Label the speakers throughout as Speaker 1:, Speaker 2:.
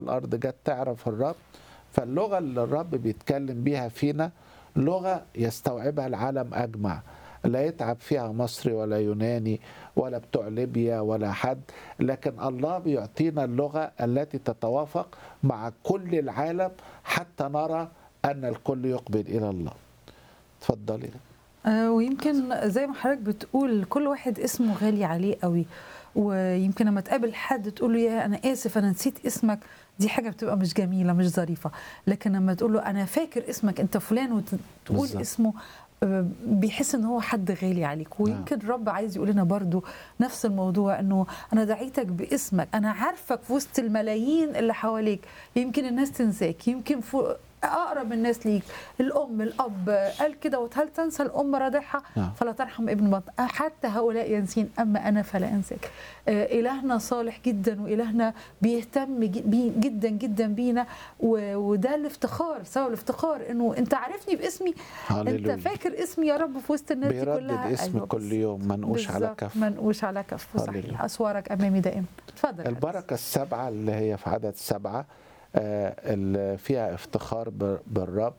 Speaker 1: الارض جت تعرف الرب فاللغه اللي الرب بيتكلم بيها فينا لغه يستوعبها العالم اجمع لا يتعب فيها مصري ولا يوناني ولا بتوع ليبيا ولا حد لكن الله بيعطينا اللغه التي تتوافق مع كل العالم حتى نرى ان الكل يقبل الى الله اتفضلي
Speaker 2: آه، ويمكن زي ما حضرتك بتقول كل واحد اسمه غالي عليه قوي ويمكن لما تقابل حد تقول له يا انا اسف انا نسيت اسمك دي حاجه بتبقى مش جميله مش ظريفه لكن لما تقول له انا فاكر اسمك انت فلان وتقول
Speaker 1: بالظبط.
Speaker 2: اسمه آه، بيحس ان هو حد غالي عليك ويمكن الرب عايز يقول لنا برضو نفس الموضوع انه انا دعيتك باسمك انا عارفك في وسط الملايين اللي حواليك يمكن الناس تنساك يمكن فوق اقرب الناس ليك الام الاب قال كده هل تنسى الام رضعها
Speaker 1: نعم.
Speaker 2: فلا ترحم ابن بطن حتى هؤلاء ينسين اما انا فلا انساك آه، الهنا صالح جدا والهنا بيهتم ج- بي جدا جدا بينا و- وده الافتخار سبب الافتخار انه انت عارفني باسمي
Speaker 1: هللويا.
Speaker 2: انت فاكر اسمي يا رب في وسط الناس دي
Speaker 1: بيردد
Speaker 2: كلها
Speaker 1: اسم
Speaker 2: أيوة
Speaker 1: كل يوم منقوش على
Speaker 2: بالظبط،
Speaker 1: كف
Speaker 2: منقوش على كف صحيح
Speaker 1: هللويا.
Speaker 2: اسوارك امامي دائما اتفضل يا
Speaker 1: البركة السبعة اللي هي في عدد سبعة آه، اللي فيها افتخار ب- بالرب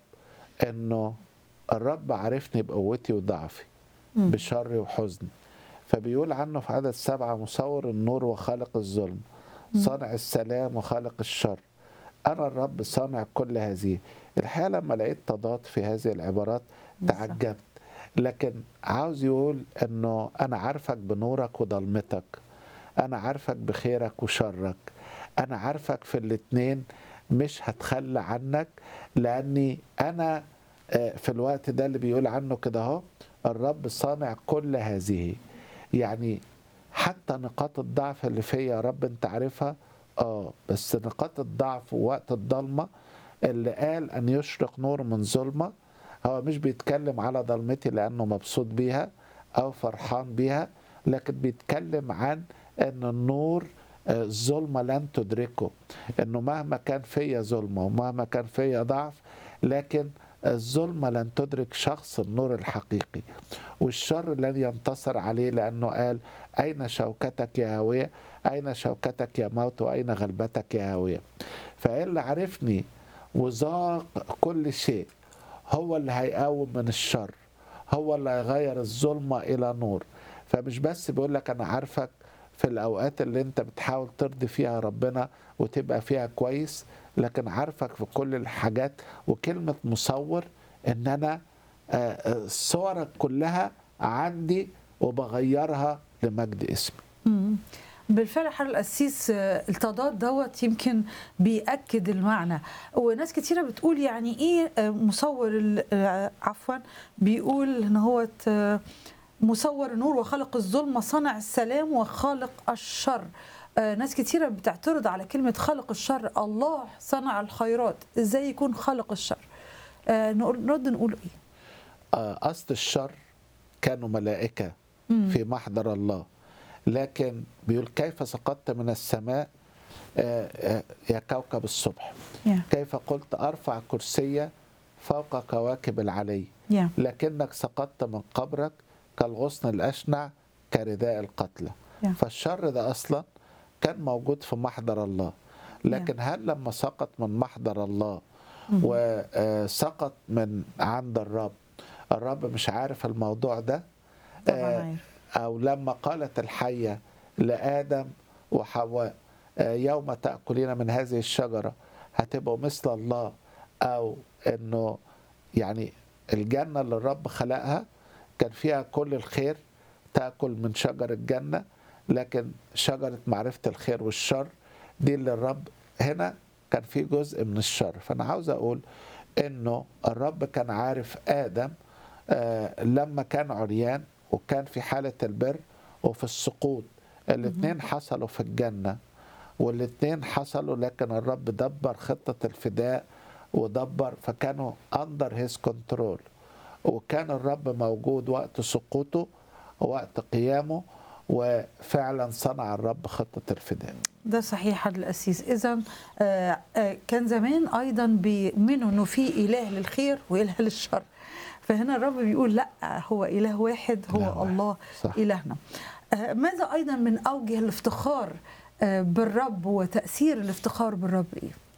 Speaker 1: انه الرب عرفني بقوتي وضعفي
Speaker 2: مم.
Speaker 1: بشري وحزني فبيقول عنه في عدد سبعة مصور النور وخالق الظلم صانع السلام وخالق الشر أنا الرب صانع كل هذه الحقيقة لما لقيت تضاد في هذه العبارات
Speaker 2: بالظبط.
Speaker 1: تعجبت لكن عاوز يقول انه انا عارفك بنورك وضلمتك انا عارفك بخيرك وشرك انا عارفك في الاتنين مش هتخلى عنك لاني انا آه، في الوقت ده اللي بيقول عنه كده اهو الرب صانع كل هذه يعني حتى نقاط الضعف اللي فيا يا رب انت عارفها اه بس نقاط الضعف ووقت الضلمه اللي قال ان يشرق نور من ظلمه هو مش بيتكلم على ضلمتي لانه مبسوط بيها او فرحان بيها لكن بيتكلم عن ان النور آه، الظلمه لن تدركه انه مهما كان فيا ظلمه ومهما كان فيا ضعف لكن الظلمه لن تدرك شخص النور الحقيقي والشر لن ينتصر عليه لانه قال اين شوكتك يا هاويه اين شوكتك يا موت واين غلبتك يا هاويه فاللي عرفني وذاق كل شيء هو اللي هيقاوم من الشر هو اللي هيغير الظلمة إلى نور فمش بس بيقول لك أنا عارفك في الأوقات اللي أنت بتحاول ترضي فيها ربنا وتبقى فيها كويس لكن عارفك في كل الحاجات وكلمة مصور إن أنا آه، آه، صورك كلها عندي وبغيرها لمجد اسمي
Speaker 2: مم. بالفعل حر القسيس آه، التضاد دوت يمكن بيأكد المعنى وناس كتيرة بتقول يعني ايه آه، مصور ال- آه، عفوا بيقول ان هو ت- مصور النور وخلق الظلمة صنع السلام وخالق الشر آه، ناس كتيرة بتعترض على كلمة خلق الشر الله صنع الخيرات ازاي يكون خلق الشر آه، نقول- نرد نقول ايه
Speaker 1: آه، قصد الشر كانوا ملائكة
Speaker 2: مم.
Speaker 1: في محضر الله لكن بيقول كيف سقطت من السماء آه، آه، يا كوكب الصبح
Speaker 2: يا
Speaker 1: كيف قلت أرفع كرسي فوق كواكب العلي
Speaker 2: يا
Speaker 1: لكنك سقطت من قبرك كالغصن الأشنع كرداء القتلى
Speaker 2: يا.
Speaker 1: فالشر ده أصلا كان موجود في محضر الله لكن هل لما سقط من محضر الله وسقط من عند الرب الرب مش عارف الموضوع ده
Speaker 2: طبعا
Speaker 1: آه،
Speaker 2: عارف
Speaker 1: أو لما قالت الحية لآدم وحواء آه، يوم تأكلين من هذه الشجرة هتبقوا مثل الله أو إنه يعني الجنة اللي الرب خلقها كان فيها كل الخير تأكل من شجر الجنة لكن شجرة معرفة الخير والشر دي اللي الرب هنا كان في جزء من الشر فأنا عاوز أقول إنه الرب كان عارف آدم آه، لما كان عريان وكان في حالة البر وفي السقوط الاثنين حصلوا في الجنة والاثنين حصلوا لكن الرب دبر خطة الفداء ودبر فكانوا under his control وكان الرب موجود وقت سقوطه ووقت قيامه وفعلا صنع الرب خطة الفداء
Speaker 2: ده صحيح حد القسيس اذا آه، آه، كان زمان ايضا بيؤمنوا انه في اله للخير واله للشر فهنا الرب بيقول لا هو اله واحد هو
Speaker 1: إله واحد.
Speaker 2: الله
Speaker 1: صح.
Speaker 2: الهنا آه، ماذا ايضا من اوجه الافتخار آه، بالرب وتاثير الافتخار بالرب ايه